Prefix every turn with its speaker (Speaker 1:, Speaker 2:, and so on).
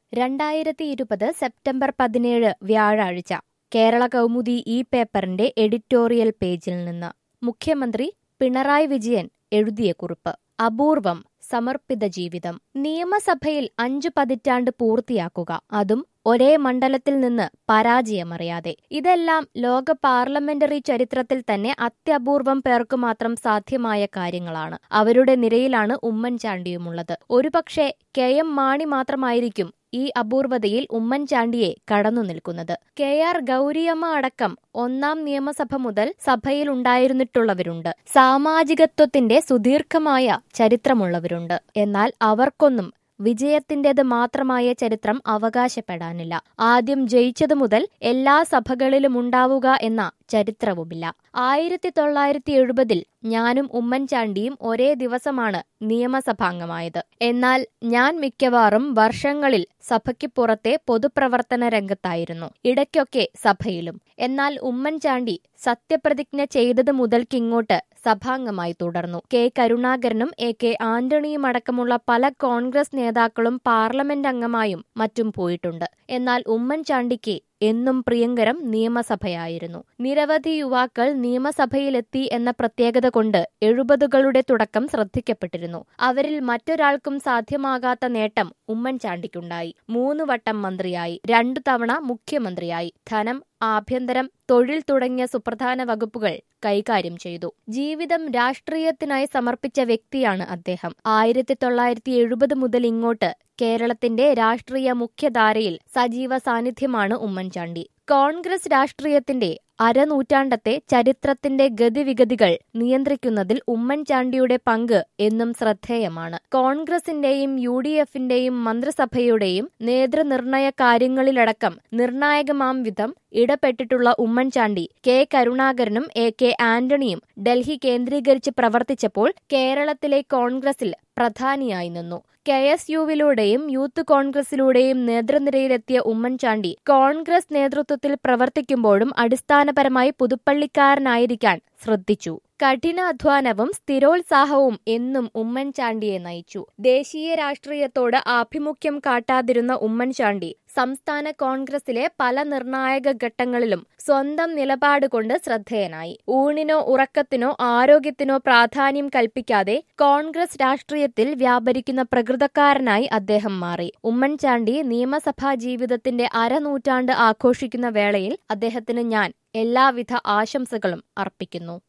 Speaker 1: രണ്ടായിരത്തി ഇരുപത് സെപ്റ്റംബർ പതിനേഴ് വ്യാഴാഴ്ച കേരള കൗമുദി ഈ പേപ്പറിന്റെ എഡിറ്റോറിയൽ പേജിൽ നിന്ന് മുഖ്യമന്ത്രി പിണറായി വിജയൻ എഴുതിയ കുറിപ്പ് അപൂർവം സമർപ്പിത ജീവിതം നിയമസഭയിൽ അഞ്ചു പതിറ്റാണ്ട് പൂർത്തിയാക്കുക അതും ഒരേ മണ്ഡലത്തിൽ നിന്ന് പരാജയമറിയാതെ ഇതെല്ലാം ലോക പാർലമെന്ററി ചരിത്രത്തിൽ തന്നെ അത്യപൂർവം പേർക്ക് മാത്രം സാധ്യമായ കാര്യങ്ങളാണ് അവരുടെ നിരയിലാണ് ഉമ്മൻചാണ്ടിയുമുള്ളത് ഒരുപക്ഷെ കെ എം മാണി മാത്രമായിരിക്കും ഈ അപൂർവതയിൽ ഉമ്മൻചാണ്ടിയെ കടന്നു നിൽക്കുന്നത് കെ ആർ ഗൗരിയമ്മ അടക്കം ഒന്നാം നിയമസഭ മുതൽ സഭയിൽ ഉണ്ടായിരുന്നിട്ടുള്ളവരുണ്ട് സാമാജികത്വത്തിന്റെ സുദീർഘമായ ചരിത്രമുള്ളവരുണ്ട് എന്നാൽ അവർക്കൊന്നും വിജയത്തിന്റേത് മാത്രമായ ചരിത്രം അവകാശപ്പെടാനില്ല ആദ്യം ജയിച്ചതു മുതൽ എല്ലാ സഭകളിലും ഉണ്ടാവുക എന്ന ചരിത്രവുമില്ല ആയിരത്തി തൊള്ളായിരത്തി എഴുപതിൽ ഞാനും ഉമ്മൻചാണ്ടിയും ഒരേ ദിവസമാണ് നിയമസഭാംഗമായത് എന്നാൽ ഞാൻ മിക്കവാറും വർഷങ്ങളിൽ സഭയ്ക്ക് പുറത്തെ പൊതുപ്രവർത്തന രംഗത്തായിരുന്നു ഇടയ്ക്കൊക്കെ സഭയിലും എന്നാൽ ഉമ്മൻചാണ്ടി സത്യപ്രതിജ്ഞ ചെയ്തത് മുതൽക്കിങ്ങോട്ട് സഭാംഗമായി തുടർന്നു കെ കരുണാകരനും എ കെ ആന്റണിയും അടക്കമുള്ള പല കോൺഗ്രസ് നേതാക്കളും പാർലമെന്റ് അംഗമായും മറ്റും പോയിട്ടുണ്ട് എന്നാൽ ഉമ്മൻചാണ്ടിക്ക് എന്നും പ്രിയങ്കരം നിയമസഭയായിരുന്നു നിരവധി യുവാക്കൾ നിയമസഭയിലെത്തി എന്ന പ്രത്യേകത കൊണ്ട് എഴുപതുകളുടെ തുടക്കം ശ്രദ്ധിക്കപ്പെട്ടിരുന്നു അവരിൽ മറ്റൊരാൾക്കും സാധ്യമാകാത്ത നേട്ടം ഉമ്മൻചാണ്ടിക്കുണ്ടായി മൂന്ന് വട്ടം മന്ത്രിയായി രണ്ടു തവണ മുഖ്യമന്ത്രിയായി ധനം ആഭ്യന്തരം തൊഴിൽ തുടങ്ങിയ സുപ്രധാന വകുപ്പുകൾ കൈകാര്യം ചെയ്തു ജീവിതം രാഷ്ട്രീയത്തിനായി സമർപ്പിച്ച വ്യക്തിയാണ് അദ്ദേഹം ആയിരത്തി തൊള്ളായിരത്തി എഴുപത് മുതൽ ഇങ്ങോട്ട് കേരളത്തിന്റെ രാഷ്ട്രീയ മുഖ്യധാരയിൽ സജീവ സാന്നിധ്യമാണ് ഉമ്മൻചാണ്ടി കോൺഗ്രസ് രാഷ്ട്രീയത്തിന്റെ അരനൂറ്റാണ്ടത്തെ ചരിത്രത്തിന്റെ ഗതിവിഗതികൾ നിയന്ത്രിക്കുന്നതിൽ ഉമ്മൻചാണ്ടിയുടെ പങ്ക് എന്നും ശ്രദ്ധേയമാണ് കോൺഗ്രസിന്റെയും യു ഡി എഫിന്റെയും മന്ത്രിസഭയുടെയും നേതൃനിർണയ കാര്യങ്ങളിലടക്കം നിർണായകമാം വിധം ഇടപെട്ടിട്ടുള്ള ഉമ്മൻചാണ്ടി കെ കരുണാകരനും എ കെ ആന്റണിയും ഡൽഹി കേന്ദ്രീകരിച്ച് പ്രവർത്തിച്ചപ്പോൾ കേരളത്തിലെ കോൺഗ്രസിൽ പ്രധാനിയായി നിന്നു K S യുവിലൂടെയും youth കോൺഗ്രസിലൂടെയും നേതൃനിരയിലെത്തിയ Oommen Chandy Congress നേതൃത്വത്തിൽ പ്രവർത്തിക്കുമ്പോഴും അടിസ്ഥാനപരമായി പുതുപ്പള്ളിക്കാരനായിരിക്കാൻ ശ്രദ്ധിച്ചു കഠിനാധ്വാനവും സ്ഥിരോത്സാഹവും എന്നും ഉമ്മൻചാണ്ടിയെ നയിച്ചു ദേശീയ രാഷ്ട്രീയത്തോട് ആഭിമുഖ്യം കാട്ടാതിരുന്ന ഉമ്മൻചാണ്ടി സംസ്ഥാന കോൺഗ്രസിലെ പല നിർണായക ഘട്ടങ്ങളിലും സ്വന്തം നിലപാട് കൊണ്ട് ശ്രദ്ധേയനായി ഊണിനോ ഉറക്കത്തിനോ ആരോഗ്യത്തിനോ പ്രാധാന്യം കൽപ്പിക്കാതെ കോൺഗ്രസ് രാഷ്ട്രീയത്തിൽ വ്യാപരിക്കുന്ന പ്രകൃതക്കാരനായി അദ്ദേഹം മാറി ഉമ്മൻചാണ്ടി നിയമസഭാ ജീവിതത്തിന്റെ അരനൂറ്റാണ്ട് ആഘോഷിക്കുന്ന വേളയിൽ അദ്ദേഹത്തിന് ഞാൻ എല്ലാവിധ ആശംസകളും അർപ്പിക്കുന്നു